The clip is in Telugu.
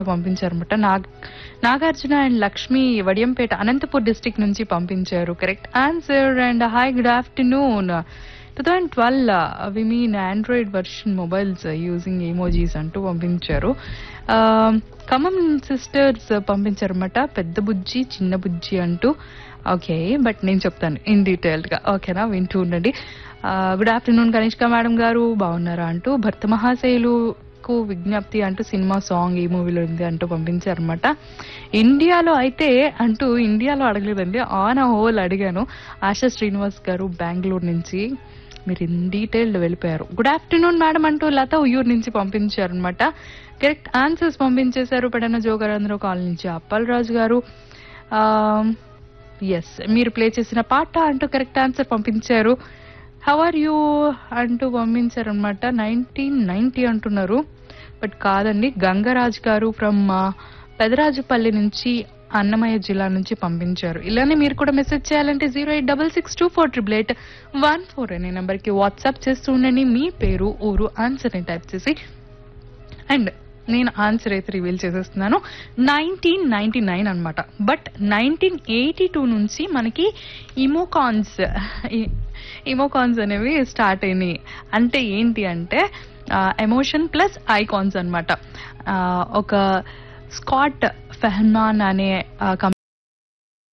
పంపించారన్నమాట నాగ్ నాగార్జున అండ్ లక్ష్మి వడియంపేట అనంతపూర్ డిస్టిక్ నుంచి పంపించారు correct answer and hi good afternoon two thousand twelve we mean android version mobiles using emojis అంటూ పంపించారు ఆ, ఖమ్మం సిస్టర్స్ పంపించారన్నమాట పెద్ద బుజ్జి చిన్న బుజ్జి అంటూ ఓకే బట్ నేను చెప్తాను ఇన్ డీటెయిల్డ్గా ఓకేనా వింటూ ఉండండి గుడ్ ఆఫ్టర్నూన్ కనిష్క మేడం గారు బాగున్నారా అంటూ భర్త మహాశైలు కు విజ్ఞప్తి అంటూ సినిమా సాంగ్ ఈ మూవీలో ఉంది అంటూ పంపించారనమాట ఇండియాలో అయితే అంటూ ఇండియాలో అడగలేదండి ఆన్ అ హోల్ అడిగాను ఆశా శ్రీనివాస్ గారు బెంగళూరు నుంచి మీరు ఇన్ డీటెయిల్డ్ వెళ్ళిపోయారు గుడ్ ఆఫ్టర్నూన్ మేడం అంటూ లత ఉయ్యూరు నుంచి పంపించారనమాట కరెక్ట్ ఆన్సర్స్ పంపించేశారు పెడన జోగరాంధ్ర కాలనీ నుంచి అప్పల్ రాజు గారు ఎస్ మీరు ప్లే చేసిన పాట అంటూ కరెక్ట్ ఆన్సర్ పంపించారు హౌ ఆర్ యూ అంటూ పంపించారు అనమాట నైన్టీన్ నైన్టీ అంటున్నారు బట్ కాదండి గంగరాజ్ గారు ఫ్రమ్ పెదరాజుపల్లి నుంచి అన్నమయ్య జిల్లా నుంచి పంపించారు ఇలానే మీరు కూడా మెసేజ్ చేయాలంటే zero eight double six two four triple eight one four అనే నెంబర్కి వాట్సాప్ చేస్తూ ఉండండి మీ పేరు ఊరు ఆన్సర్ని టైప్ చేసి అండ్ నేను ఆన్సర్ అయితే రివీల్ చేసేస్తున్నాను నైన్టీన్ నైన్టీ నైన్ అనమాట బట్ నైన్టీన్ ఎయిటీ టూ నుంచి మనకి ఇమోకాన్స్ ఇమోకాన్స్ అనేవి స్టార్ట్ అయినాయి అంటే ఏంటి అంటే ఎమోషన్ ప్లస్ ఐకాన్స్ అనమాట ఒక స్కాట్ ఫెహమాన్ అనే